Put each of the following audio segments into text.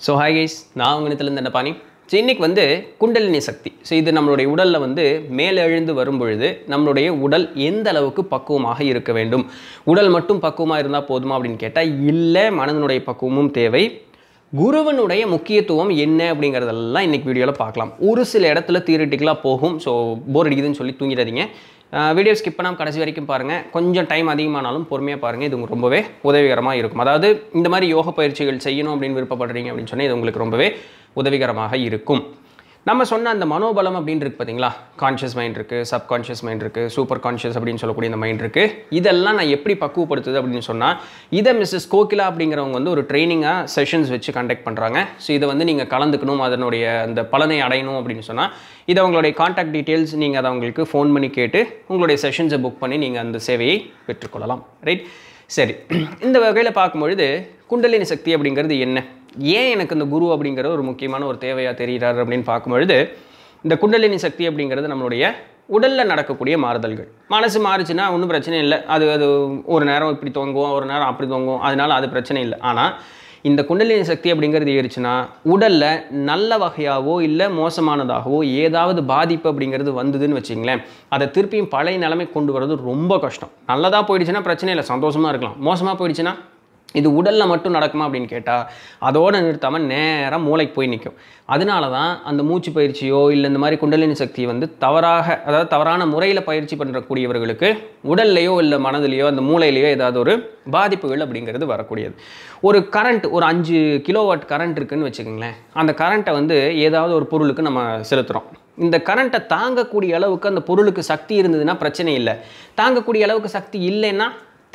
so hi guys நான் உங்கள்கிட்டலேருந்து என்ன பாணி ஸோ இன்னைக்கு வந்து குண்டலினி சக்தி ஸோ இது நம்மளுடைய உடலில் வந்து மேலெழுந்து வரும் பொழுது நம்மளுடைய உடல் எந்த அளவுக்கு பக்குவமாக இருக்க வேண்டும் உடல் மட்டும் பக்குவமாக இருந்தால் போதுமா அப்படின்னு கேட்டால் இல்லை மனதனுடைய பக்குவமும் தேவை குருவனுடைய முக்கியத்துவம் என்ன அப்படிங்கிறதெல்லாம் இன்னைக்கு வீடியோவில் பார்க்கலாம் ஒரு சில இடத்துல தியரிட்டிக்கலாக போகும் ஸோ போர் அடிக்குதுன்னு சொல்லி தூங்கிடாதீங்க வீடியோ ஸ்கிப் பண்ணாமல் கடைசி வரைக்கும் பாருங்கள் கொஞ்சம் டைம் அதிகமானாலும் பொறுமையாக பாருங்கள் இது உங்களுக்கு ரொம்பவே உதவிகரமாக இருக்கும் அதாவது இந்த மாதிரி யோக பயிற்சிகள் செய்யணும் அப்படின்னு விருப்பப்படுறீங்க அப்படின்னு சொன்னால் இது உங்களுக்கு ரொம்பவே உதவிகரமாக இருக்கும் நம்ம சொன்ன அந்த மனோபலம் அப்படின்னு இருக்கு பார்த்தீங்களா கான்ஷியஸ் மைண்ட் இருக்குது சப்கான்ஷியஸ் மைண்ட் இருக்குது சூப்பர் கான்ஷியஸ் அப்படின்னு சொல்லக்கூடிய இந்த மைண்ட் இருக்குது இதெல்லாம் நான் எப்படி பக்குவப்படுத்துது அப்படின்னு சொன்னால் இதை மிஸ்ஸஸ் கோகிலா அப்படிங்கிறவங்க வந்து ஒரு ட்ரைனிங்காக செஷன்ஸ் வச்சு கண்டக்ட் பண்ணுறாங்க ஸோ இதை வந்து நீங்கள் கலந்துக்கணும் அதனுடைய அந்த பலனை அடையணும் அப்படின்னு சொன்னால் இது அவங்களுடைய காண்டாக்ட் டீட்டெயில்ஸ் நீங்கள் அதை அவங்களுக்கு ஃபோன் பண்ணி கேட்டு உங்களுடைய செஷன்ஸை புக் பண்ணி நீங்கள் அந்த சேவையை பெற்றுக்கொள்ளலாம் ரைட் சரி இந்த வகையில் பார்க்கும்பொழுது குண்டலினி சக்தி அப்படிங்கிறது என்ன ஏன் எனக்கு இந்த குரு அப்படிங்கிற ஒரு முக்கியமான ஒரு தேவையாக தெரிகிறார் அப்படின்னு பார்க்கும்பொழுது இந்த குண்டலினி சக்தி அப்படிங்கிறது நம்மளுடைய உடலில் நடக்கக்கூடிய மாறுதல்கள் மனசு மாறுச்சுன்னா ஒன்றும் பிரச்சனை இல்லை அது அது ஒரு நேரம் இப்படி தொங்கும் ஒரு நேரம் அப்படி தொங்கும் அதனால அது பிரச்சனை இல்லை ஆனால் இந்த குண்டலினி சக்தி அப்படிங்கிறது ஏறிச்சுன்னா உடலில் நல்ல வகையாகவோ இல்லை மோசமானதாகவோ ஏதாவது பாதிப்பு அப்படிங்கிறது வந்ததுன்னு வச்சிங்களேன் அதை திருப்பியும் பழைய நிலைமை கொண்டு வரது ரொம்ப கஷ்டம் நல்லதாக போயிடுச்சுன்னா பிரச்சனை இல்லை சந்தோஷமாக இருக்கலாம் மோசமாக போயிடுச்சுன்னா இது உடலில் மட்டும் நடக்குமா அப்படின்னு கேட்டால் அதோடு நிறுத்தாமல் நேராக மூளைக்கு போய் நிற்கும் அதனால தான் அந்த மூச்சு பயிற்சியோ இல்லை இந்த மாதிரி குண்டலினி சக்தியை வந்து தவறாக அதாவது தவறான முறையில் பயிற்சி பண்ணுறக்கூடியவர்களுக்கு உடல்லையோ இல்லை மனதிலையோ அந்த மூளையிலையோ ஏதாவது ஒரு பாதிப்புகள் அப்படிங்கிறது வரக்கூடியது ஒரு கரண்ட் ஒரு அஞ்சு கிலோவாட் கரண்ட் இருக்குன்னு வச்சுக்கோங்களேன் அந்த கரண்ட்டை வந்து ஏதாவது ஒரு பொருளுக்கு நம்ம செலுத்துகிறோம் இந்த கரண்ட்டை தாங்கக்கூடிய அளவுக்கு அந்த பொருளுக்கு சக்தி இருந்ததுன்னா பிரச்சனை இல்லை தாங்கக்கூடிய அளவுக்கு சக்தி இல்லைன்னா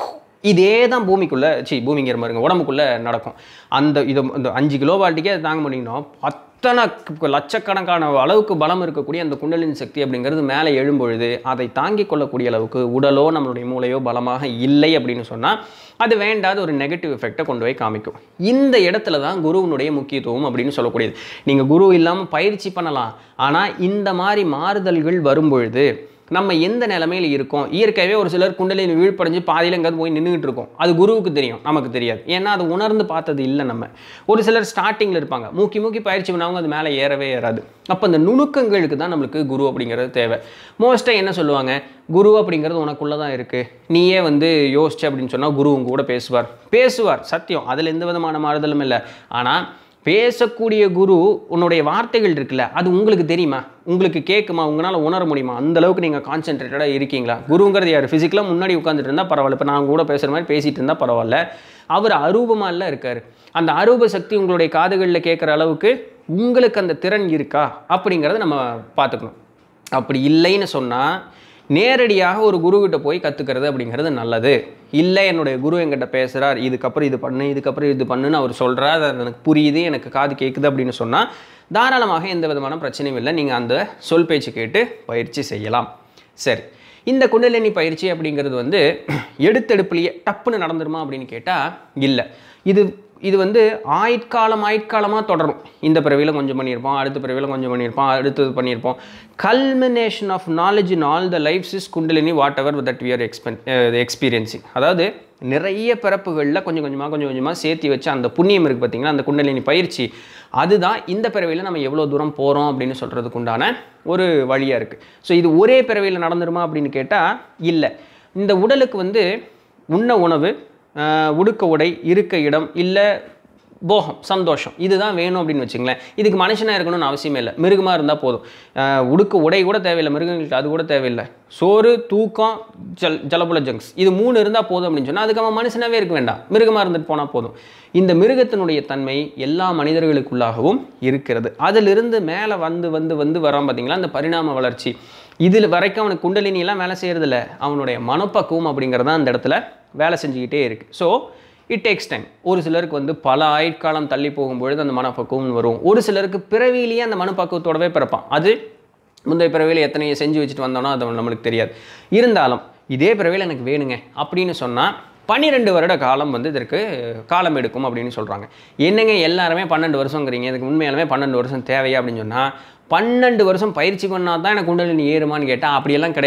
இதே தான் பூமிக்குள்ளே சி பூமிங்கிற மாதிரிங்க உடம்புக்குள்ளே நடக்கும் அந்த இது இந்த அஞ்சு கிலோ வால்ட்டிக்கே அதை தாங்க முடியணும் அத்தனை க- லட்சக்கணக்கான அளவுக்கு பலம் இருக்கக்கூடிய அந்த குண்டலினி சக்தி அப்படிங்கிறது மேலே எழும்பொழுது அதை தாங்கிக் கொள்ளக்கூடிய அளவுக்கு உடலோ நம்மளுடைய மூளையோ பலமாக இல்லை அப்படின்னு சொன்னால் அது வேண்டாத ஒரு நெகட்டிவ் எஃபெக்டை கொண்டு போய் காமிக்கும் இந்த இடத்துல தான் குருவினுடைய முக்கியத்துவம் அப்படின்னு சொல்லக்கூடியது நீங்கள் குரு இல்லாமல் பயிற்சி பண்ணலாம் ஆனால் இந்த மாதிரி மாறுதல்கள் வரும்பொழுது நம்ம எந்த நிலமையில் இருக்கோம் இயற்கையாகவே ஒரு சிலர் குண்டலினி வீழ்ப்படைஞ்சு பாதியில் எங்கேயாவது போய் நின்றுட்டு இருக்கோம் அது குருவுக்கு தெரியும் நமக்கு தெரியாது ஏன்னா அது உணர்ந்து பார்த்தது இல்லை நம்ம ஒரு சிலர் ஸ்டார்டிங்கில் இருப்பாங்க மூக்கி மூக்கி பயிற்சி பண்ணவங்க அது மேலே ஏறவே ஏறாது அப்போ அந்த நுணுக்கங்களுக்கு தான் நம்மளுக்கு குரு அப்படிங்கிறது தேவை மோஸ்ட்டாக என்ன சொல்லுவாங்க குரு அப்படிங்கிறது உனக்குள்ளே தான் இருக்குது நீயே வந்து யோசிச்சு அப்படின்னு சொன்னால் குரு உங்க கூட பேசுவார் பேசுவார் சத்தியம் அதில் எந்த விதமான மாறுதலும் இல்லை ஆனால் பேசக்கூடிய குரு உன்னுடைய வார்த்தைகள் இருக்குல்ல அது உங்களுக்கு தெரியுமா உங்களுக்கு கேட்குமா உங்களால் உணர முடியுமா அந்த அளவுக்கு நீங்கள் கான்சென்ட்ரேட்டடாக இருக்கீங்களா குருங்கிறது யார் ஃபிசிக்கலாக முன்னாடி உட்காந்துட்டு இருந்தால் பரவாயில்ல இப்போ நான் கூட பேசுகிற மாதிரி பேசிகிட்டு இருந்தால் பரவாயில்ல அவர் அரூபமாக இல்லை இருக்கார் அந்த அரூப சக்தி உங்களுடைய காதுகளில் கேட்குற அளவுக்கு உங்களுக்கு அந்த திறன் இருக்கா அப்படிங்கிறத நம்ம பார்த்துக்கணும் அப்படி இல்லைன்னு சொன்னால் நேரடியாக ஒரு குருக்கிட்ட போய் கற்றுக்கிறது அப்படிங்கிறது நல்லது இல்லை என்னுடைய குரு என்கிட்ட பேசுகிறார் இதுக்கப்புறம் இது பண்ணு இதுக்கப்புறம் இது பண்ணுன்னு அவர் சொல்கிறார் அது எனக்கு புரியுது எனக்கு காது கேட்குது அப்படின்னு சொன்னால் தாராளமாக எந்த விதமான பிரச்சனையும் இல்லை நீங்கள் அந்த சொல் பேச்சு கேட்டு பயிற்சி செய்யலாம் சரி இந்த குண்டலினி பயிற்சி அப்படிங்கிறது வந்து எடுத்தெடுப்புலையே டப்புன்னு நடந்துருமா அப்படின்னு கேட்டால் இல்லை இது இது வந்து ஆயுட்காலம் ஆயுட்காலமாக தொடரும் இந்த பிறவியில் கொஞ்சம் பண்ணியிருப்போம் அடுத்த பிறவியில் கொஞ்சம் பண்ணியிருப்போம் அடுத்தது பண்ணியிருப்போம் culmination of knowledge in all the lifes is Kundalini whatever that we are expen experiencing அதாவது நிறைய பிறப்புகளில் கொஞ்சம் கொஞ்சமாக கொஞ்சம் கொஞ்சமாக சேர்த்து வச்சு அந்த புண்ணியம் இருக்குது பார்த்தீங்களா அந்த குண்டலினி பயிற்சி அதுதான் இந்த பிறவியில் நம்ம எவ்வளோ தூரம் போகிறோம் அப்படின்னு சொல்கிறதுக்கு உண்டான ஒரு வழியாக இருக்குது ஸோ இது ஒரே பிறவியில் நடந்துருமா அப்படின்னு கேட்டால் இல்லை இந்த உடலுக்கு வந்து உண்ண உணவு ஆஹ் உடுக்க உடை இருக்க இடம் இல்லை போகம் சந்தோஷம் இதுதான் வேணும் அப்படின்னு வச்சுங்களேன் இதுக்கு மனுஷனாக இருக்கணும்னு அவசியமே இல்லை மிருகமாக இருந்தால் போதும் ஆஹ் உடுக்க உடை கூட தேவையில்லை மிருகங்களுக்கு அது கூட தேவையில்லை சோறு தூக்கம் ஜல் ஜலபுல ஜங்ஸ் இது மூணு இருந்தால் போதும் அப்படின்னு சொன்னால் அதுக்கு அவன் மனுஷனாகவே இருக்க வேண்டாம் மிருகமாக இருந்துட்டு போனால் போதும் இந்த மிருகத்தினுடைய தன்மை எல்லா மனிதர்களுக்குள்ளாகவும் இருக்கிறது அதிலிருந்து மேலே வந்து வந்து வந்து வரான் பார்த்தீங்களா அந்த பரிணாம வளர்ச்சி இதில் வரைக்கும் அவனுக்கு குண்டலினி எல்லாம் வேலை செய்கிறதில்ல அவனுடைய மனப்பக்குவம் அப்படிங்கிறது தான் அந்த இடத்துல வேலை செஞ்சுக்கிட்டே இருக்குது ஸோ இட் டேக்ஸ் டைம் ஒரு சிலருக்கு வந்து பல ஆயுட்காலம் தள்ளி போகும்பொழுது அந்த மனப்பக்குவம் வரும் ஒரு சிலருக்கு பிறவியிலேயே அந்த மனப்பக்குவத்தோடவே பிறப்பான் அது முந்தைய பிறவியில் எத்தனை செஞ்சு வச்சுட்டு வந்தோனோ அது நம்மளுக்கு தெரியாது இருந்தாலும் இதே பிறவியில் எனக்கு வேணுங்க அப்படின்னு சொன்னால் பன்னிரெண்டு வருட காலம் வந்து இதற்கு காலம் எடுக்கும் அப்படின்னு சொல்கிறாங்க என்னங்க எல்லாருமே பன்னெண்டு வருஷங்கிறீங்க இதுக்கு உண்மையாலுமே பன்னெண்டு வருஷம் தேவையா அப்படின்னு சொன்னால் பன்னெண்டு வருஷம் பயிற்சி பண்ணால் தான் எனக்கு குண்டலினி ஏறுமான்னு கேட்டால் அப்படியெல்லாம் கிடையாது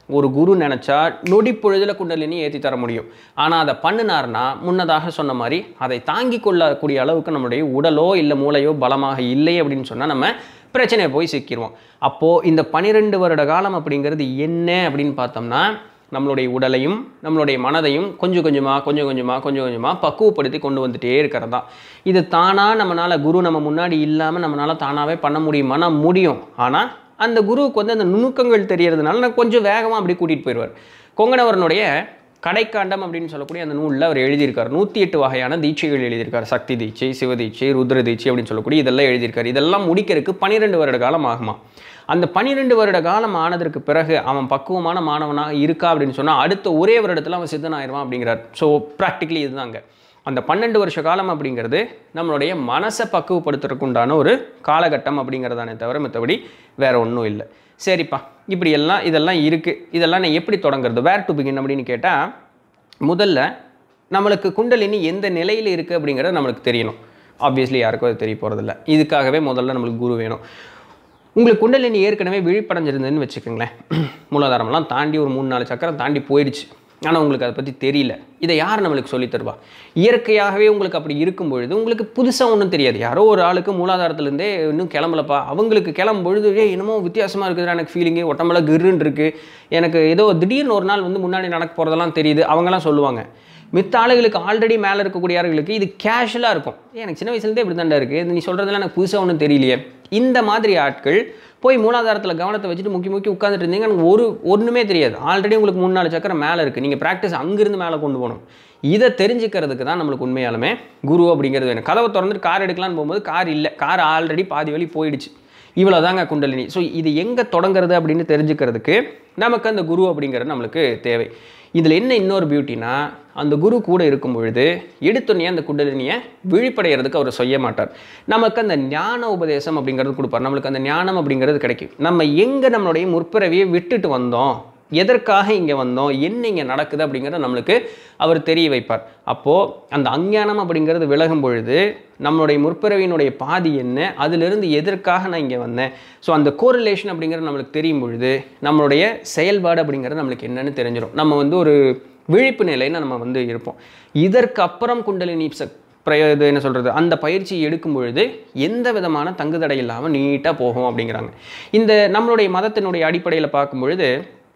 ஒரு குரு நினச்சா நொடி பொழுதில் குண்டலினி ஏற்றி தர முடியும் ஆனால் அதை பண்ணினார்னா முன்னதாக சொன்ன மாதிரி அதை தாங்கி கொள்ளக்கூடிய அளவுக்கு நம்மளுடைய உடலோ இல்லை மூளையோ பலமாக இல்லை அப்படின்னு சொன்னால் நம்ம பிரச்சனையை போய் சிக்கிடுவோம் அப்போது இந்த பனிரெண்டு வருட காலம் அப்படிங்கிறது என்ன அப்படின்னு பார்த்தோம்னா நம்மளுடைய உடலையும் நம்மளுடைய மனதையும் கொஞ்சம் கொஞ்சமாக கொஞ்சம் கொஞ்சமாக கொஞ்சம் கொஞ்சமாக பக்குவப்படுத்தி கொண்டு வந்துட்டே இருக்கிறது தான் இது தானாக நம்மளால் குரு நம்ம முன்னாடி இல்லாமல் நம்மளால் தானாகவே பண்ண முடியுமானா முடியும் ஆனால் அந்த குருவுக்கு வந்து அந்த நுணுக்கங்கள் தெரியறதுனால நான் கொஞ்சம் வேகமாக அப்படி கூட்டிகிட்டு போயிடுவார் கொங்கணவரனுடைய கடைக்காண்டம் அப்படின்னு சொல்லக்கூடிய அந்த நூலில் அவர் எழுதியிருக்கார் நூற்றி எட்டு வகையான தீட்சைகள் எழுதியிருக்கார் சக்தி தீட்சை சிவதீட்சை ருத்ர தீட்சை அப்படின்னு சொல்லக்கூடிய இதெல்லாம் எழுதியிருக்கார் இதெல்லாம் முடிக்கிறதுக்கு பன்னிரெண்டு வருட காலம் ஆகுமா அந்த பன்னிரெண்டு வருட காலம் ஆனதற்கு பிறகு அவன் பக்குவமான மாணவனாக இருக்கா அப்படின்னு சொன்னால் அடுத்த ஒரே வருடத்தில் அவன் சித்தனாயிருவான் அப்படிங்கிறார் ஸோ ப்ராக்டிக்கலி இதுதாங்க அந்த பன்னெண்டு வருஷ காலம் அப்படிங்கிறது நம்மளுடைய மனசை பக்குவப்படுத்துறதுக்கு உண்டான ஒரு காலகட்டம் அப்படிங்கிறதானே தவிர மற்றபடி வேற ஒன்றும் இல்லை சரிப்பா இப்படி எல்லாம் இதெல்லாம் இருக்குது இதெல்லாம் நான் எப்படி தொடங்குறது வேர் டு பிகின் அப்படின்னு கேட்டால் முதல்ல நம்மளுக்கு குண்டலினி எந்த நிலையில் இருக்குது அப்படிங்கிறது நம்மளுக்கு தெரியணும் ஆப்வியஸ்லி யாருக்கும் அது தெரிய போகிறதில்ல இதுக்காகவே முதல்ல நம்மளுக்கு குரு வேணும் உங்களுக்கு குண்டலினி ஏற்கனவே விழிப்படைஞ்சிருந்ததுன்னு வச்சுக்கோங்களேன் மூலாதாரம்லாம் தாண்டி ஒரு மூணு நாலு சக்கரம் தாண்டி போயிடுச்சு ஆனால் உங்களுக்கு அதை பற்றி தெரியல இதை யார் நம்மளுக்கு சொல்லித் தருவா இயற்கையாகவே உங்களுக்கு அப்படி இருக்கும் பொழுது உங்களுக்கு புதுசாக ஒன்றும் தெரியாது யாரோ ஒரு ஆளுக்கு மூலாதாரத்துலேருந்தே இன்னும் கிளம்பலப்பா அவங்களுக்கு கிளம்பும் பொழுது ஏ என்னமோ வித்தியாசமாக இருக்குதுடா எனக்கு ஃபீலிங்கு உடம்புல கிருன்னு இருக்குது எனக்கு ஏதோ திடீர்னு ஒரு நாள் வந்து முன்னாடி நடக்க போகிறதெல்லாம் தெரியுது அவங்கெல்லாம் சொல்லுவாங்க மித்த ஆளுகளுக்கு ஆல்ரெடி மேலே இருக்கக்கூடிய ஆளுகளுக்கு இது கேஷுவலாக இருக்கும் ஏன் எனக்கு சின்ன வயசுலேருந்தே இப்படி தாண்டா இருக்குது நீ சொல்கிறதெல்லாம் எனக்கு புதுசாக ஒன்றும் தெரியலையே இந்த மாதிரி ஆட்கள் போய் மூலாதாரத்தில் கவனத்தை வச்சுட்டு முக்கி முக்கி உட்காந்துட்டு இருந்தீங்க எனக்கு ஒரு ஒன்றுமே தெரியாது ஆல்ரெடி உங்களுக்கு மூணு நாலு சக்கரம் மேலே இருக்குது நீங்கள் ப்ராக்டிஸ் அங்கேருந்து மேலே கொண்டு போகணும் இதை தெரிஞ்சுக்கிறதுக்கு தான் நம்மளுக்கு உண்மையாலுமே குரு அப்படிங்கிறது வேணும் கதவை திறந்துட்டு கார் எடுக்கலான்னு போகும்போது கார் இல்லை கார் ஆல்ரெடி பாதி வழி போயிடுச்சு இவ்வளோதாங்க குண்டலினி ஸோ இது எங்கே தொடங்குறது அப்படின்னு தெரிஞ்சுக்கிறதுக்கு நமக்கு அந்த குரு அப்படிங்கிறது நம்மளுக்கு தேவை இதில் என்ன இன்னொரு பியூட்டினா அந்த குரு கூட இருக்கும் பொழுது எடுத்தோன்னே அந்த குண்டலினியை விழிப்படைகிறதுக்கு அவர் செய்ய மாட்டார் நமக்கு அந்த ஞான உபதேசம் அப்படிங்கிறது கொடுப்பார் நம்மளுக்கு அந்த ஞானம் அப்படிங்கிறது கிடைக்கும் நம்ம எங்கே நம்மளுடைய முற்பிறவியை விட்டுட்டு வந்தோம் எதற்காக இங்கே வந்தோம் என்ன இங்கே நடக்குது அப்படிங்கிறத நம்மளுக்கு அவர் தெரிய வைப்பார் அப்போது அந்த அஞ்ஞானம் அப்படிங்கிறது விலகும் பொழுது நம்மளுடைய முற்பிறவியினுடைய பாதி என்ன அதிலிருந்து எதற்காக நான் இங்கே வந்தேன் ஸோ அந்த கோரிலேஷன் அப்படிங்கிறது நம்மளுக்கு தெரியும் பொழுது நம்மளுடைய செயல்பாடு அப்படிங்கிறது நம்மளுக்கு என்னன்னு தெரிஞ்சிடும் நம்ம வந்து ஒரு விழிப்பு நிலைன்னு நம்ம வந்து இருப்போம் இதற்கு அப்புறம் குண்டலினி சக் பிரய இது என்ன சொல்கிறது அந்த பயிற்சி எடுக்கும் பொழுது எந்த விதமான தங்குதடை இல்லாமல் நீட்டாக போகும் அப்படிங்கிறாங்க இந்த நம்மளுடைய மதத்தினுடைய அடிப்படையில் பார்க்கும் பொழுது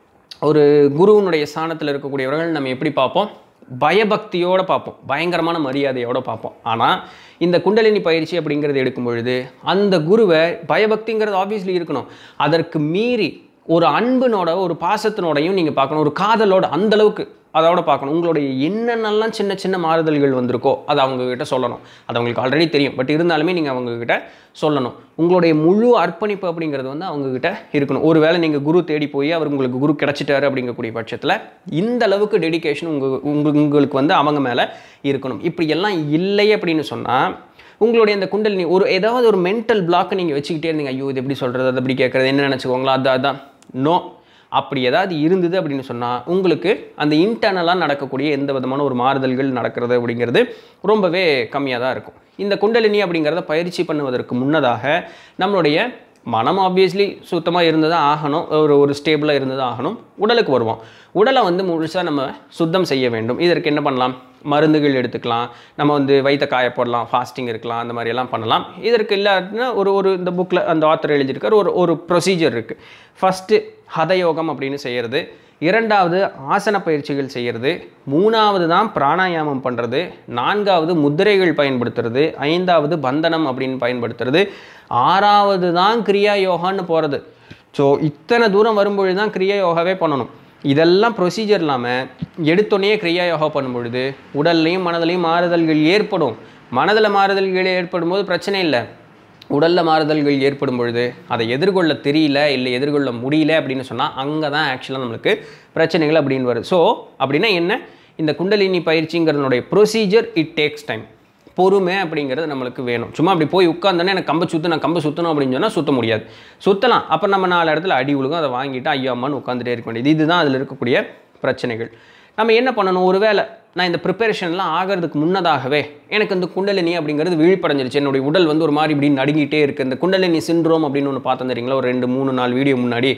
ஒரு குருவினுடைய ஸ்தானத்தில் இருக்கக்கூடியவர்கள் நம்ம எப்படி பார்ப்போம் பயபக்தியோடு பார்ப்போம் பயங்கரமான மரியாதையோடு பார்ப்போம் ஆனால் இந்த குண்டலினி பயிற்சி அப்படிங்கிறது எடுக்கும் பொழுது அந்த குருவை பயபக்திங்கிறது ஆப்வியஸ்லி இருக்கணும் அதற்கு மீறி ஒரு அன்பினோட ஒரு பாசத்தினோடையும் நீங்கள் பார்க்கணும் ஒரு காதலோட அந்த அளவுக்கு அதோட பார்க்கணும் உங்களுடைய என்னென்னலாம் சின்ன சின்ன மாறுதல்கள் வந்திருக்கோ அதை அவங்கக்கிட்ட சொல்லணும் அது அவங்களுக்கு ஆல்ரெடி தெரியும் பட் இருந்தாலுமே நீங்கள் அவங்கக்கிட்ட சொல்லணும் உங்களுடைய முழு அர்ப்பணிப்பு அப்படிங்கிறது வந்து அவங்கக்கிட்ட இருக்கணும் ஒருவேளை நீங்கள் குரு தேடி போய் அவர் உங்களுக்கு குரு கிடச்சிட்டாரு அப்படிங்கக்கூடிய பட்சத்தில் இந்த அளவுக்கு டெடிகேஷன் உங்கள் உங்க உங்களுக்கு வந்து அவங்க மேலே இருக்கணும் இப்படி எல்லாம் இல்லை அப்படின்னு சொன்னால் உங்களுடைய அந்த குண்டலினி ஒரு ஏதாவது ஒரு மென்டல் பிளாக்கை நீங்கள் வச்சுக்கிட்டே இருந்தீங்க ஐயோ இது எப்படி சொல்கிறது அது எப்படி கேட்குறது என்ன நினச்சிக்கோங்களா அது அதான் நோ அப்படி ஏதாவது இருந்தது அப்படின்னு சொன்னால் உங்களுக்கு அந்த இன்டர்னலாக நடக்கக்கூடிய எந்த விதமான ஒரு மாறுதல்கள் நடக்கிறது அப்படிங்கிறது ரொம்பவே கம்மியாக தான் இருக்கும் இந்த குண்டலினி அப்படிங்கிறத பயிற்சி பண்ணுவதற்கு முன்னதாக நம்மளுடைய மனம் ஆப்வியஸ்லி சுத்தமாக இருந்ததாக ஆகணும் ஒரு ஒரு ஸ்டேபிளாக இருந்ததாக ஆகணும் உடலுக்கு வருவோம் உடலை வந்து முழுசாக நம்ம சுத்தம் செய்ய வேண்டும் இதற்கு என்ன பண்ணலாம் மருந்துகள் எடுத்துக்கலாம் நம்ம வந்து வயிற்ற காய போடலாம் ஃபாஸ்டிங் இருக்கலாம் அந்த மாதிரி எல்லாம் பண்ணலாம் இதற்கு இல்லாட்டினா ஒரு ஒரு இந்த புக்கில் அந்த ஆத்தர் எழுதியிருக்கார் ஒரு ஒரு ப்ரொசீஜர் இருக்குது ஃபஸ்ட்டு ஹதயோகம் அப்படின்னு செய்கிறது இரண்டாவது ஆசன பயிற்சிகள் செய்கிறது மூணாவது தான் பிராணாயாமம் பண்ணுறது நான்காவது முத்திரைகள் பயன்படுத்துறது ஐந்தாவது பந்தனம் அப்படின்னு பயன்படுத்துறது ஆறாவது தான் கிரியா யோகான்னு போகிறது ஸோ இத்தனை தூரம் வரும்பொழுது தான் கிரியா யோகாவே பண்ணணும் இதெல்லாம் ப்ரொசீஜர் இல்லாமல் எடுத்தோடனே கிரியா யோகா பண்ணும்பொழுது உடல்லையும் மனதிலையும் மாறுதல்கள் ஏற்படும் மனதில் மாறுதல்கள் ஏற்படும் போது பிரச்சனை இல்லை உடலில் மாறுதல்கள் ஏற்படும் பொழுது அதை எதிர்கொள்ள தெரியல இல்லை எதிர்கொள்ள முடியல அப்படின்னு சொன்னால் அங்கே தான் ஆக்சுவலாக நம்மளுக்கு பிரச்சனைகள் அப்படின்னு வருது ஸோ அப்படின்னா என்ன இந்த குண்டலினி பயிற்சிங்கிறதுனுடைய ப்ரொசீஜர் இட் டேக்ஸ் டைம் பொறுமை அப்படிங்கிறது நம்மளுக்கு வேணும் சும்மா அப்படி போய் உட்காந்தோன்னே எனக்கு கம்பை சுற்று நான் கம்பை சுற்றணும் அப்படின்னு சொன்னால் சுற்ற முடியாது சுற்றலாம் அப்போ நம்ம நாலு இடத்துல அடி விழுகும் அதை வாங்கிட்டு ஐயோ அம்மான்னு உட்காந்துட்டே இருக்க வேண்டியது இதுதான் அதில் இருக்கக்கூடிய பிரச்சனைகள் நம்ம என்ன பண்ணணும் ஒருவேளை நான் இந்த ப்ரிப்பரேஷன்லாம் ஆகிறதுக்கு முன்னதாகவே எனக்கு இந்த குண்டலினி அப்படிங்கிறது விழிப்படைஞ்சிருச்சு என்னுடைய உடல் வந்து ஒரு மாதிரி இப்படி நடுங்கிட்டே இருக்குது இந்த குண்டலினி சின்ட்ரோம் அப்படின்னு ஒன்று பார்த்தோம் தெரியுங்களா ஒரு ரெண்டு மூணு நாலு வீடியோ முன்னாடி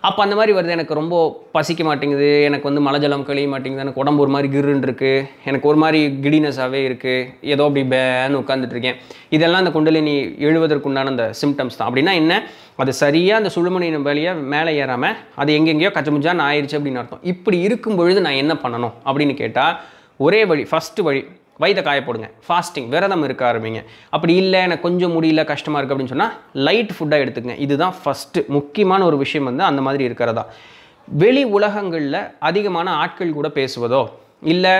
அப்போ அந்த மாதிரி வருது எனக்கு ரொம்ப பசிக்க மாட்டேங்குது எனக்கு வந்து மலை ஜலம் கழிய மாட்டேங்குது எனக்கு உடம்பு ஒரு மாதிரி கிருன்னு இருக்குது எனக்கு ஒரு மாதிரி கிடினஸாகவே இருக்குது ஏதோ அப்படி பேன்னு உட்காந்துட்டு இருக்கேன் இதெல்லாம் அந்த குண்டலினி எழுவதற்குண்டான அந்த சிம்டம்ஸ் தான் அப்படின்னா என்ன அது சரியாக அந்த சுழுமணியின் வழியாக மேலே ஏறாமல் அது எங்கெங்கேயோ கச்சமுச்சான்னு ஆயிடுச்சு அப்படின்னு அர்த்தம் இப்படி இருக்கும் பொழுது நான் என்ன பண்ணணும் அப்படின்னு கேட்டால் ஒரே வழி ஃபஸ்ட்டு வழி வயிற்ற காய போடுங்க ஃபாஸ்டிங் விரதம் இருக்க ஆரம்பிங்க அப்படி இல்லை எனக்கு கொஞ்சம் முடியல கஷ்டமாக இருக்குது அப்படின்னு சொன்னால் லைட் ஃபுட்டாக எடுத்துக்கங்க இதுதான் ஃபஸ்ட்டு முக்கியமான ஒரு விஷயம் வந்து அந்த மாதிரி இருக்கிறதா வெளி உலகங்களில் அதிகமான ஆட்கள் கூட பேசுவதோ இல்லை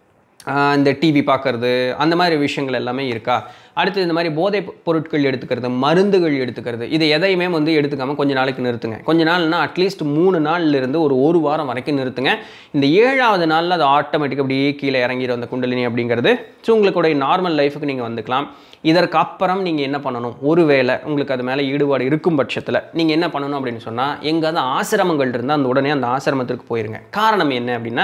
ஆஹ் இந்த டிவி பார்க்கறது அந்த மாதிரி விஷயங்கள் எல்லாமே இருக்கா அடுத்து இந்த மாதிரி போதை பொருட்கள் எடுத்துக்கிறது மருந்துகள் எடுத்துக்கிறது இது எதையுமே வந்து எடுத்துக்காமல் கொஞ்ச நாளைக்கு நிறுத்துங்க கொஞ்ச நாள்னா அட்லீஸ்ட் மூணு நாள்ல இருந்து ஒரு ஒரு வாரம் வரைக்கும் நிறுத்துங்க இந்த ஏழாவது நாளில் அது ஆட்டோமேட்டிக்காக அப்படியே கீழே இறங்கிடும் அந்த குண்டலினி அப்படிங்கிறது ஸோ உங்களுடைய நார்மல் லைஃபுக்கு நீங்கள் வந்துக்கலாம் இதற்கு அப்புறம் நீங்கள் என்ன பண்ணணும் ஒருவேளை உங்களுக்கு அது மேலே ஈடுபாடு இருக்கும் பட்சத்தில் நீங்கள் என்ன பண்ணணும் அப்படின்னு சொன்னால் எங்காவது ஆசிரமங்கள் இருந்தால் அந்த உடனே அந்த ஆசிரமத்திற்கு போயிருங்க காரணம் என்ன அப்படின்னா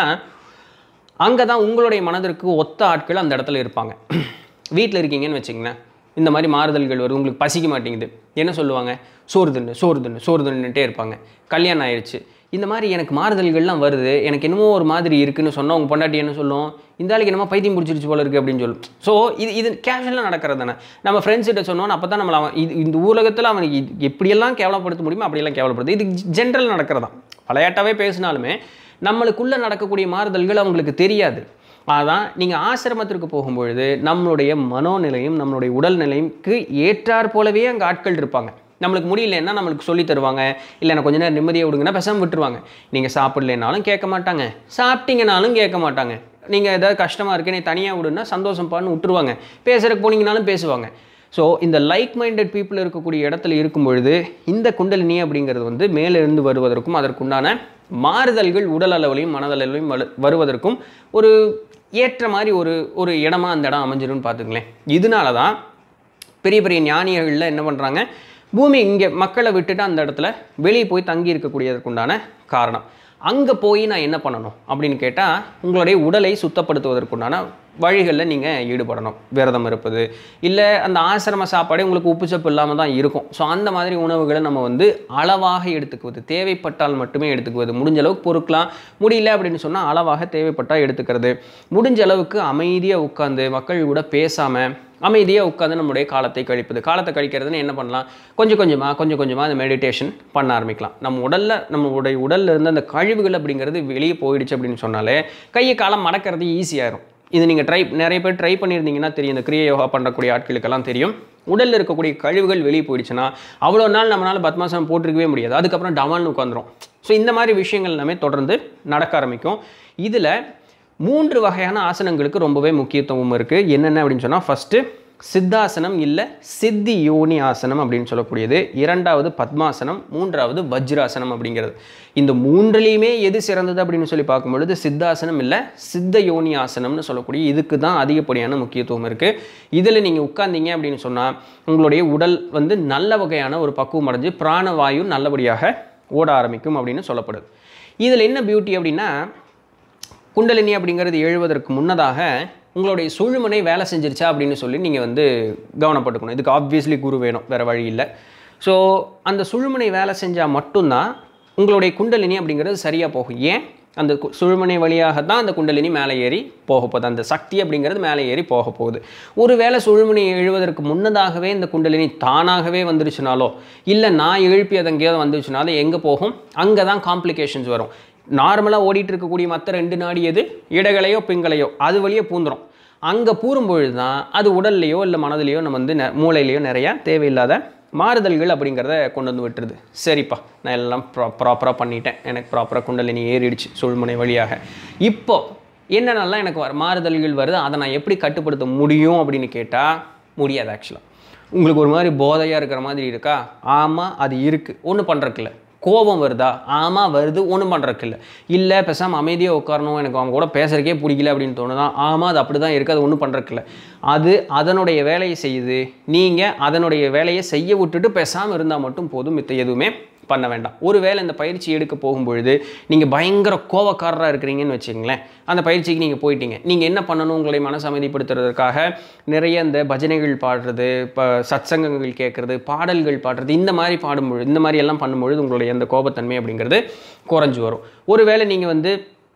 அங்கே தான் உங்களுடைய மனதிற்கு ஒத்த ஆட்கள் அந்த இடத்துல இருப்பாங்க வீட்டில் இருக்கீங்கன்னு வச்சிங்களேன் இந்த மாதிரி மாறுதல்கள் வருது உங்களுக்கு பசிக்க மாட்டேங்குது என்ன சொல்லுவாங்க சோறு தின்னு சோறு தின்னு சோறு தின்னுட்டே இருப்பாங்க கல்யாணம் ஆயிடுச்சு இந்த மாதிரி எனக்கு மாறுதல்கள்லாம் வருது எனக்கு என்னமோ ஒரு மாதிரி இருக்குன்னு சொன்னால் உங்கள் பொண்டாட்டி என்ன சொல்லும் இந்த ஆளுக்கு என்னமோ பைத்தியம் பிடிச்சிருச்சு போல இருக்குது அப்படின்னு சொல்லும் ஸோ இது இது கேஷுவலாக நடக்கிறது தானே நம்ம ஃப்ரெண்ட்ஸ் கிட்ட சொன்னோம் அப்போ தான் நம்மளை அவன் இது இந்த உலகத்தில் அவனுக்கு இது எப்படியெல்லாம் கேவலப்படுத்த முடியுமோ அப்படியெல்லாம் கேவலப்படுது இது ஜென்ரல் நடக்கிறதான் விளையாட்டாவே பேசினாலுமே நம்மளுக்குள்ளே நடக்கக்கூடிய மாறுதல்கள் அவங்களுக்கு தெரியாது அதான் நீங்கள் ஆசிரமத்திற்கு போகும்பொழுது நம்மளுடைய மனோநிலையும் நம்மளுடைய உடல் நிலைக்கு ஏற்றாற் போலவே அங்கே ஆட்கள் இருப்பாங்க நம்மளுக்கு முடியலன்னா நம்மளுக்கு சொல்லி தருவாங்க இல்லை எனக்கு கொஞ்ச நேரம் நிம்மதியாக விடுங்கன்னா பேசாமல் விட்டுருவாங்க நீங்கள் சாப்பிடலைனாலும் கேட்க மாட்டாங்க சாப்பிட்டீங்கனாலும் கேட்க மாட்டாங்க நீங்கள் ஏதாவது கஷ்டமாக இருக்கு நீ தனியாக விடுன்னா சந்தோஷம் பான்னு விட்டுருவாங்க பேசுறதுக்கு போனீங்கனாலும் பேசுவாங்க ஸோ இந்த லைக் மைண்டட் பீப்புள் இருக்கக்கூடிய இடத்துல இருக்கும் பொழுது இந்த குண்டலினி அப்படிங்கிறது வந்து மேலிருந்து வருவதற்கும் அதற்குண்டான மாறுதல்கள் உடல் அளவிலையும் மனதளவிலையும் வலு- வருவதற்கும் ஒரு ஏற்ற மாதிரி ஒரு ஒரு இடமா அந்த இடம் அமைஞ்சிரும்னு பார்த்துங்களேன் இதனால தான் பெரிய பெரிய ஞானிகள்ல என்ன பண்ணுறாங்க பூமி இங்கே மக்களை விட்டுட்டு அந்த இடத்துல வெளியே போய் தங்கி இருக்கக்கூடியதற்குண்டான காரணம் அங்கே போய் நான் என்ன பண்ணணும் அப்படின்னு கேட்டால் உங்களுடைய உடலை சுத்தப்படுத்துவதற்குண்டான வழிகளில் நீங்கள் ஈடுபடணும் விரதம் இருப்பது இல்லை அந்த ஆசிரம சாப்பாடே உங்களுக்கு உப்பு சப்பு இல்லாமல் தான் இருக்கும் ஸோ அந்த மாதிரி உணவுகளை நம்ம வந்து அளவாக எடுத்துக்குவது தேவைப்பட்டால் மட்டுமே எடுத்துக்குவது முடிஞ்ச அளவுக்கு பொறுக்கலாம் முடியல அப்படின்னு சொன்னால் அளவாக தேவைப்பட்டால் எடுத்துக்கிறது முடிஞ்ச அளவுக்கு அமைதியாக உட்காந்து மக்கள் கூட பேசாமல் அமைதியாக உட்காந்து நம்முடைய காலத்தை கழிப்பது காலத்தை கழிக்கிறதுன்னு என்ன பண்ணலாம் கொஞ்சம் கொஞ்சமாக கொஞ்சம் கொஞ்சமாக அந்த மெடிடேஷன் பண்ண ஆரம்பிக்கலாம் நம்ம உடலில் நம்மளுடைய உடல்ல இருந்து அந்த கழிவுகள் அப்படிங்கிறது வெளியே போயிடுச்சு அப்படின்னு சொன்னாலே கையை காலம் மடக்கிறது ஈஸியாயிரும் இது நீங்கள் ட்ரை நிறைய பேர் ட்ரை பண்ணியிருந்தீங்கன்னா தெரியும் இந்த கிரியா யோகா பண்ணக்கூடிய ஆட்களுக்கெல்லாம் தெரியும் உடலில் இருக்கக்கூடிய கழிவுகள் வெளியே போயிடுச்சுன்னா அவ்வளோ நாள் நம்மளால் பத்மாசனம் போட்டிருக்கவே முடியாது அதுக்கப்புறம் டமால்னு உட்காந்துரும் ஸோ இந்த மாதிரி விஷயங்கள் எல்லாமே தொடர்ந்து நடக்க ஆரம்பிக்கும் இதில் மூன்று வகையான ஆசனங்களுக்கு ரொம்பவே முக்கியத்துவம் இருக்குது என்னென்ன அப்படின்னு சொன்னால் ஃபஸ்ட்டு சித்தாசனம் இல்லை சித்தி யோனி ஆசனம் அப்படின்னு சொல்லக்கூடியது இரண்டாவது பத்மாசனம் மூன்றாவது வஜ்ராசனம் அப்படிங்கிறது இந்த மூன்றுலேயுமே எது சிறந்தது அப்படின்னு சொல்லி பார்க்கும்பொழுது சித்தாசனம் இல்லை சித்த யோனி ஆசனம்னு சொல்லக்கூடிய இதுக்கு தான் அதிகப்படியான முக்கியத்துவம் இருக்குது இதில் நீங்கள் உட்கார்ந்தீங்க அப்படின்னு சொன்னால் உங்களுடைய உடல் வந்து நல்ல வகையான ஒரு பக்குவம் அடைஞ்சு பிராணவாயு நல்லபடியாக ஓட ஆரம்பிக்கும் அப்படின்னு சொல்லப்படுது இதில் என்ன பியூட்டி அப்படின்னா குண்டலினி அப்படிங்கிறது எழுவதற்கு முன்னதாக உங்களுடைய சுழுமனை வேலை செஞ்சிருச்சா அப்படின்னு சொல்லி நீங்கள் வந்து கவனப்பட்டுக்கணும் இதுக்கு ஆப்வியஸ்லி குரு வேணும் வேறு வழி இல்லை ஸோ அந்த சுழுமனை வேலை செஞ்சால் மட்டும்தான் உங்களுடைய குண்டலினி அப்படிங்கிறது சரியாக போகும் ஏன் அந்த கு- சுழுமனை வழியாக தான் அந்த குண்டலினி மேலே ஏறி போக போகுது அந்த சக்தி அப்படிங்கிறது மேலே ஏறி போக போகுது ஒருவேளை சுழுமணி எழுவதற்கு முன்னதாகவே இந்த குண்டலினி தானாகவே வந்துருச்சுனாலோ இல்லை நான் எழுப்பி அது எங்கேயாவது வந்துருச்சுனாலும் எங்கே போகும் அங்கே தான் காம்ப்ளிகேஷன்ஸ் வரும் நார்மலாக ஓடிட்டு இருக்கக்கூடிய மற்ற ரெண்டு நாடி எது இடகளையோ பிங்களையோ அது வழியே பூந்துரும் அங்கே பூரும்பொழுது தான் அது உடல்லையோ இல்லை மனதிலையோ நம்ம வந்து நெ- மூளையிலையோ நிறையா தேவையில்லாத மாறுதல்கள் அப்படிங்கிறத கொண்டு வந்து விட்டுருது சரிப்பா நான் எல்லாம் ப்ரா ப்ராப்பராக பண்ணிட்டேன் எனக்கு ப்ராப்பராக குண்டலினி ஏறிடுச்சு சுழ்முனை வழியாக இப்போ என்னென்னலாம் எனக்கு வர மாறுதல்கள் வருது அதை நான் எப்படி கட்டுப்படுத்த முடியும் அப்படின்னு கேட்டால் முடியாது ஆக்சுவலாக உங்களுக்கு ஒரு மாதிரி போதையாக இருக்கிற மாதிரி இருக்கா ஆமாம் அது இருக்குது ஒன்றும் பண்ணுறக்கில்ல கோபம் வருதா ஆமாம் வருது ஒன்றும் பண்ணுறக்கு இல்லை இல்லை பேசாமல் அமைதியாக உட்காரணும் எனக்கு அவங்க கூட பேசுறதுக்கே பிடிக்கல அப்படின்னு தோணுதான் ஆமாம் அது அப்படி தான் இருக்குது அது ஒன்றும் பண்ணுறக்கு இல்லை அது அதனுடைய வேலையை செய்யுது நீங்கள் அதனுடைய வேலையை செய்ய விட்டுட்டு பேசாமல் இருந்தால் மட்டும் போதும் மித்த எதுவுமே பண்ண வேண்டாம் ஒருவேளை இந்த பயிற்சி எடுக்க போகும்பொழுது நீங்கள் பயங்கர கோவக்காரராக இருக்கிறீங்கன்னு வச்சுங்களேன் அந்த பயிற்சிக்கு நீங்கள் போயிட்டீங்க நீங்கள் என்ன பண்ணணும் உங்களை மனசு அமைதிப்படுத்துறதுக்காக நிறைய இந்த பஜனைகள் பாடுறது இப்போ சத்சங்கங்கள் கேட்குறது பாடல்கள் பாடுறது இந்த மாதிரி பாடும்பொழுது இந்த மாதிரி எல்லாம் பண்ணும்பொழுது உங்களுடைய அந்த கோபத்தன்மை அப்படிங்கிறது குறைஞ்சு வரும் ஒருவேளை நீங்கள் வந்து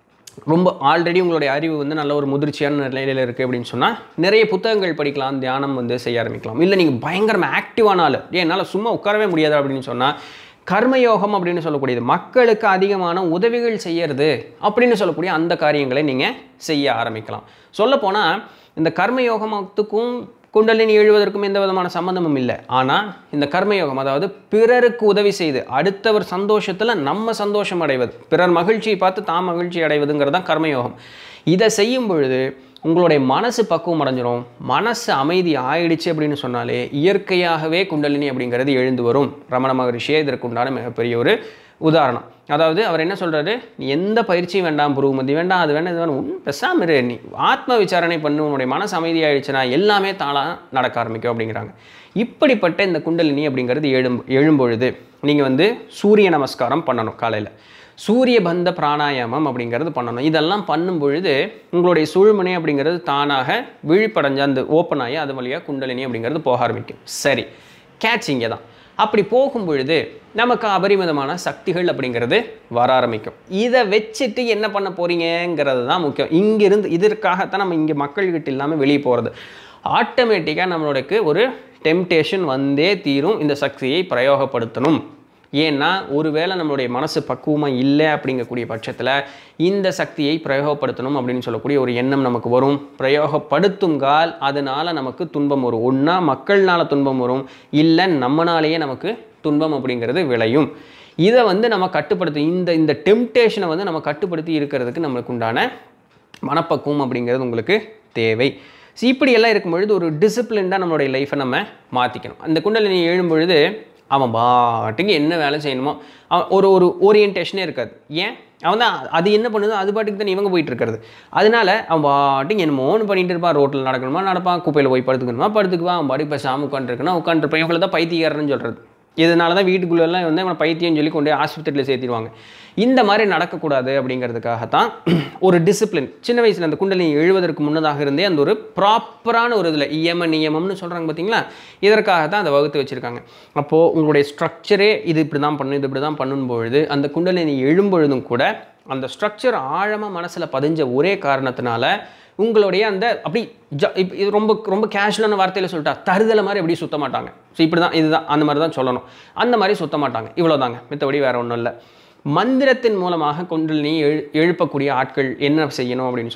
ரொம்ப ஆல்ரெடி உங்களுடைய அறிவு வந்து நல்ல ஒரு முதிர்ச்சியான நிலையில் இருக்குது அப்படின்னு சொன்னால் நிறைய புத்தகங்கள் படிக்கலாம் தியானம் வந்து செய்ய ஆரம்பிக்கலாம் இல்லை நீங்கள் பயங்கரமாக ஆக்டிவான ஆள் ஏன் என்னால் சும்மா உட்காரவே முடியாது அப்படின்னு சொன்னால் கர்மயோகம் அப்படின்னு சொல்லக்கூடியது மக்களுக்கு அதிகமான உதவிகள் செய்யறது அப்படின்னு சொல்லக்கூடிய அந்த காரியங்களை நீங்கள் செய்ய ஆரம்பிக்கலாம் சொல்லப்போனால் இந்த கர்மயோகத்துக்கும் குண்டலினி எழுவதற்கும் எந்த விதமான சம்மந்தமும் இல்லை ஆனால் இந்த கர்மயோகம் அதாவது பிறருக்கு உதவி செய்து அடுத்தவர் சந்தோஷத்தில் நம்ம சந்தோஷம் அடைவது பிறர் மகிழ்ச்சியை பார்த்து தாம் மகிழ்ச்சி அடைவதுங்கிறது தான் கர்மயோகம் இதை செய்யும் பொழுது உங்களுடைய மனசு பக்குவம் அடைஞ்சிரும் மனசு அமைதி ஆயிடுச்சு அப்படின்னு சொன்னாலே இயற்கையாகவே குண்டலினி அப்படிங்கிறது எழுந்து வரும் ரமண மகரிஷியே இதற்கு உண்டான மிகப்பெரிய ஒரு உதாரணம் அதாவது அவர் என்ன சொல்றாரு நீ எந்த பயிற்சியும் வேண்டாம் புருவமதி வேண்டாம் அது வேண்டாம் இது வேண்டாம் ஒன்றும் பெசாம இரு நீ ஆத்ம விசாரணை பண்ணு உன்னுடைய மனசு அமைதியாயிடுச்சுன்னா எல்லாமே தானாக நடக்க ஆரம்பிக்கும் அப்படிங்கிறாங்க இப்படிப்பட்ட இந்த குண்டலினி அப்படிங்கிறது எழும் எழும்பொழுது நீங்கள் வந்து சூரிய நமஸ்காரம் பண்ணணும் காலையில் சூரிய பந்த பிராணாயாமம் அப்படிங்கிறது பண்ணணும் இதெல்லாம் பண்ணும் பொழுது உங்களுடைய சுழுமனை அப்படிங்கிறது தானாக விழிப்படைஞ்ச அந்த ஓப்பன் ஆகி அது வழியாக குண்டலினி அப்படிங்கிறது போக ஆரம்பிக்கும் சரி கேட்ச் இங்கே தான் அப்படி போகும் பொழுது நமக்கு அபரிமிதமான சக்திகள் அப்படிங்கிறது வர ஆரம்பிக்கும் இதை வச்சுட்டு என்ன பண்ண போறீங்கங்கிறது தான் முக்கியம் இங்கிருந்து இதற்காகத்தான் நம்ம இங்கே மக்கள்கிட்ட இல்லாமல் வெளியே போகிறது ஆட்டோமேட்டிக்காக நம்மளுக்கு ஒரு டெம்டேஷன் வந்தே தீரும் இந்த சக்தியை பிரயோகப்படுத்தணும் ஏன்னா ஒருவேளை நம்மளுடைய மனசு பக்குவமாக இல்லை அப்படிங்கக்கூடிய பட்சத்தில் இந்த சக்தியை பிரயோகப்படுத்தணும் அப்படின்னு சொல்லக்கூடிய ஒரு எண்ணம் நமக்கு வரும் பிரயோகப்படுத்தும் கால் அதனால நமக்கு துன்பம் வரும் ஒன்றா மக்கள்னால துன்பம் வரும் இல்லை நம்மனாலேயே நமக்கு துன்பம் அப்படிங்கிறது விளையும் இதை வந்து நம்ம கட்டுப்படுத்தி இந்த இந்த டெம்டேஷனை வந்து நம்ம கட்டுப்படுத்தி இருக்கிறதுக்கு நம்மளுக்கு உண்டான மனப்பக்குவம் அப்படிங்கிறது உங்களுக்கு தேவை ஸோ இப்படி எல்லாம் இருக்கும் பொழுது ஒரு டிசிப்ளின்டாக நம்மளுடைய லைஃப்பை நம்ம மாற்றிக்கணும் அந்த குண்டலினி எழும் பொழுது அவன் பாட்டுக்கு என்ன வேலை செய்யணுமோ அவன் ஒரு ஒரு ஓரியன்டேஷனே இருக்காது ஏன் அவன் தான் அது என்ன பண்ணுதோ அது பாட்டுக்கு தான் இவங்க போயிட்டு இருக்கிறது அதனால அவன் பாட்டுக்கு என்னமோன்னு பண்ணிட்டு இருப்பான் ரோட்டில் நடக்கணுமா நடப்பான் குப்பையில் போய் படுத்துக்கணுமா படுத்துக்குவான் அவன் பாட்டுக்கு பேசாமல் உட்காந்துருக்கணும் உட்காந்துருப்பான் இவங்களை தான் பைத்தியக்காரன்னு சொல்கிறது இதனால தான் வீட்டுக்குள்ளெல்லாம் வந்து அவனை பைத்தியம் சொல்லி கொண்டு போய் ஆஸ்பத்திரியில் சேர்த்திடுவாங்க இந்த மாதிரி நடக்கக்கூடாது அப்படிங்கிறதுக்காகத்தான் ஒரு டிசிப்ளின் சின்ன வயசில் அந்த குண்டலினி எழுவதற்கு முன்னதாக இருந்தே அந்த ஒரு ப்ராப்பரான ஒரு இதில் இயம நியமம்னு சொல்கிறாங்க பார்த்தீங்களா இதற்காக தான் அதை வகுத்து வச்சுருக்காங்க அப்போது உங்களுடைய ஸ்ட்ரக்சரே இது இப்படி தான் பண்ணணும் இது இப்படி தான் பண்ணும் பொழுது அந்த குண்டலினி எழும்பொழுதும் கூட அந்த ஸ்ட்ரக்சர் ஆழமாக மனசில் பதிஞ்ச ஒரே காரணத்தினால உங்களுடைய அந்த அப்படி ஜ இப் இது ரொம்ப ரொம்ப கேஷுவலான வார்த்தையில் சொல்லிட்டா தருதலை மாதிரி அப்படி சுத்த மாட்டாங்க ஸோ இப்படி தான் இதுதான் அந்த மாதிரி தான் சொல்லணும் அந்த மாதிரி சுத்த மாட்டாங்க இவ்வளோதாங்க மித்தபடி வேறு ஒன்றும் இல்லை மந்திரத்தின் மூலமாக குண்டலினி எழு எழுப்பக்கூடிய ஆட்கள் என்ன செய்யணும் அப்படின்னு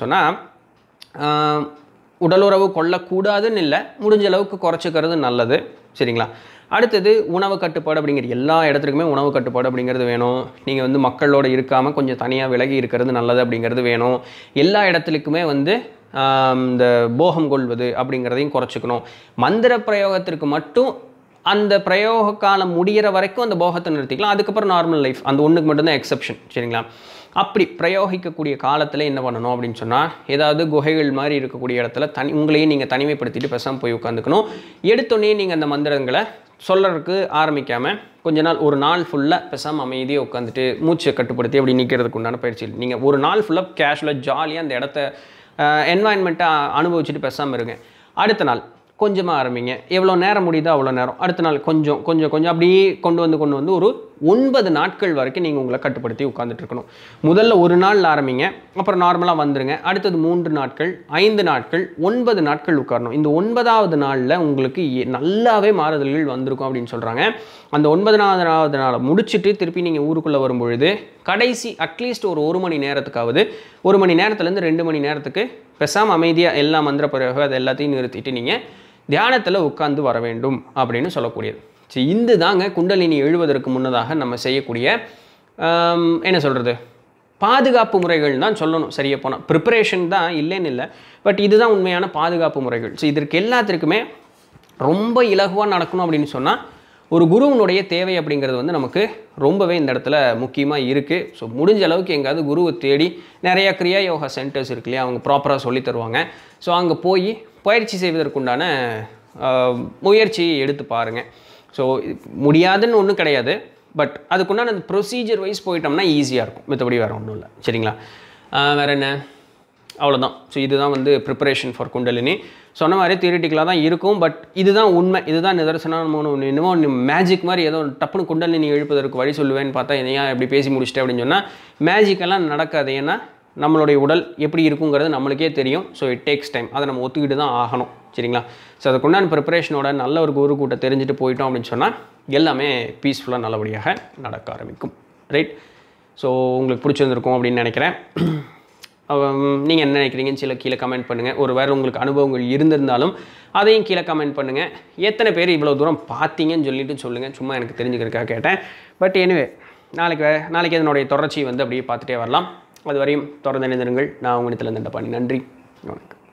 சொன்னால் உடலுறவு கொள்ளக்கூடாதுன்னு இல்லை முடிஞ்ச அளவுக்கு குறைச்சிக்கிறது நல்லது சரிங்களா அடுத்தது உணவு கட்டுப்பாடு அப்படிங்கிற எல்லா இடத்துக்குமே உணவு கட்டுப்பாடு அப்படிங்கிறது வேணும் நீங்கள் வந்து மக்களோட இருக்காமல் கொஞ்சம் தனியாக விலகி இருக்கிறது நல்லது அப்படிங்கிறது வேணும் எல்லா இடத்துலைக்குமே வந்து ஆம், இந்த போகம் கொள்வது அப்படிங்கிறதையும் குறைச்சிக்கணும் மந்திர பிரயோகத்திற்கு மட்டும் அந்த பிரயோக காலம் முடியிற வரைக்கும் அந்த போகத்தை நிறுத்திக்கலாம் அதுக்கப்புறம் நார்மல் லைஃப் அந்த ஒன்றுக்கு மட்டும்தான் எக்ஸப்ஷன் சரிங்களா அப்படி பிரயோகிக்கக்கூடிய காலத்தில் என்ன பண்ணணும் அப்படின்னு சொன்னால் ஏதாவது குகைகள் மாதிரி இருக்கக்கூடிய இடத்துல தனி உங்களையே நீங்கள் தனிமைப்படுத்திட்டு பேசாமல் போய் உட்காந்துக்கணும் எடுத்தோடனே நீங்கள் அந்த மந்திரங்களை சொல்லறதுக்கு ஆரம்பிக்காமல் கொஞ்ச நாள் ஒரு நாள் ஃபுல்லாக பேசாமல் அமைதியாக உட்காந்துட்டு மூச்சை கட்டுப்படுத்தி அப்படி நிற்கிறதுக்கு உண்டான பயிற்சி நீங்கள் ஒரு நாள் ஃபுல்லாக கேஷுவலாக ஜாலியாக அந்த இடத்த என்வாயன்மெண்ட்டை அனுபவிச்சுட்டு பேசாமல் இருங்க அடுத்த நாள் கொஞ்சமாக ஆரம்பிங்க எவ்வளோ நேரம் முடியுதோ அவ்வளோ நேரம் அடுத்த நாள் கொஞ்சம் கொஞ்சம் கொஞ்சம் அப்படியே கொண்டு வந்து கொண்டு வந்து ஒரு ஒன்பது நாட்கள் வரைக்கும் நீங்கள் உங்களை கட்டுப்படுத்தி உட்காந்துட்டு இருக்கணும் முதல்ல ஒரு நாள் ஆரம்பிங்க அப்புறம் நார்மலாக வந்துருங்க அடுத்தது மூன்று நாட்கள் ஐந்து நாட்கள் ஒன்பது நாட்கள் உட்காரணும் இந்த ஒன்பதாவது நாளில் உங்களுக்கு எ- நல்லாவே மாறுதல்கள் வந்திருக்கும் அப்படின்னு சொல்கிறாங்க அந்த ஒன்பதாவது நாளை முடிச்சுட்டு திருப்பி நீங்கள் ஊருக்குள்ளே வரும்பொழுது கடைசி அட்லீஸ்ட் ஒரு ஒரு மணி நேரத்துக்காவது ஒரு மணி நேரத்துலேருந்து ரெண்டு மணி நேரத்துக்கு பேசாமல் அமைதியாக எல்லா மந்திர பிரயோகம் அது எல்லாத்தையும் நிறுத்திட்டு நீங்கள் தியானத்தில் உட்கார்ந்து வர வேண்டும் அப்படின்னு சொல்லக்கூடியது சரி இந்த தாங்க குண்டலினி எழுவதற்கு முன்னதாக நம்ம செய்யக்கூடிய ஆம், என்ன சொல்கிறது பாதுகாப்பு முறைகள் தான் சொல்லணும் சரியா போனால் ப்ரிப்பரேஷன் தான் இல்லைன்னு இல்லை பட் இதுதான் உண்மையான பாதுகாப்பு முறைகள் ஸோ இதற்கு எல்லாத்திற்குமே ரொம்ப இலகுவாக நடக்கணும் அப்படின்னு சொன்னால் ஒரு குருவினுடைய தேவை அப்படிங்கிறது வந்து நமக்கு ரொம்பவே இந்த இடத்துல முக்கியமாக இருக்குது ஸோ முடிஞ்ச அளவுக்கு எங்கேயாவது குருவை தேடி நிறைய கிரியா யோகா சென்டர்ஸ் இருக்கு இல்லையா அவங்க ப்ராப்பராக சொல்லி தருவாங்க ஸோ அங்கே போய் பயிற்சி செய்வதற்குண்டான ஆஹ், முயற்சியை எடுத்து பாருங்கள் ஸோ முடியாதுன்னு ஒன்றும் கிடையாது பட் அதுக்குண்டான அந்த ப்ரொசீஜர் வைஸ் போயிட்டோம்னா ஈஸியாக இருக்கும் மற்றபடி வேறு ஒன்றும் இல்லை சரிங்களா ஆஹ் வேற என்ன அவ்வளோதான் ஸோ இதுதான் வந்து ப்ரிப்பரேஷன் ஃபார் குண்டலினி சொன்ன மாதிரி தியரிட்டிக்கலாக தான் இருக்கும் பட் இதுதான் உண்மை இதுதான் நிதர்சனம் நம்ம ஒன்று இன்னமும் மேஜிக் மாதிரி ஏதோ டப்புனு குண்டலினி எழுப்பதற்கு வழி சொல்லுவேன்னு பார்த்தா என்னையா இப்படி பேசி முடிச்சிட்டேன் அப்படின்னு சொன்னால் மேஜிக்கெல்லாம் நடக்காது ஏன்னா நம்மளுடைய உடல் எப்படி இருக்குங்கிறது நம்மளுக்கே தெரியும் ஸோ இட் டேக்ஸ் டைம் அதை நம்ம ஒத்துக்கிட்டு தான் ஆகணும் சரிங்களா ஸோ அதுக்குண்டான ப்ரிப்பரேஷனோட நல்ல ஒரு குரு கூட்ட தெரிஞ்சுட்டு போயிட்டோம் அப்படின்னு சொன்னால் எல்லாமே பீஸ்ஃபுல்லாக நல்லபடியாக நடக்க ஆரம்பிக்கும் ரைட் ஸோ உங்களுக்கு பிடிச்சிருந்திருக்கும் அப்படின்னு நினைக்கிறேன் நீங்கள் என்ன நினைக்கிறீங்கன்னு சில கீழே கமெண்ட் பண்ணுங்கள் ஒரு வேறு உங்களுக்கு அனுபவங்கள் இருந்திருந்தாலும் அதையும் கீழே கமெண்ட் பண்ணுங்கள் எத்தனை பேர் இவ்வளோ தூரம் பார்த்தீங்கன்னு சொல்லிட்டு சொல்லுங்கள் சும்மா எனக்கு தெரிஞ்சுக்கிறதுக்காக கேட்டேன் பட் எனிவே நாளைக்கு வே- நாளைக்கு இதனுடைய தொடர்ச்சி வந்து அப்படியே பார்த்துட்டே வரலாம் அது வரையும் தொடர்ந்து இணைந்திருங்கள் நான் உங்களிடத்தில் இந்த பண்ணி நன்றி வணக்கம்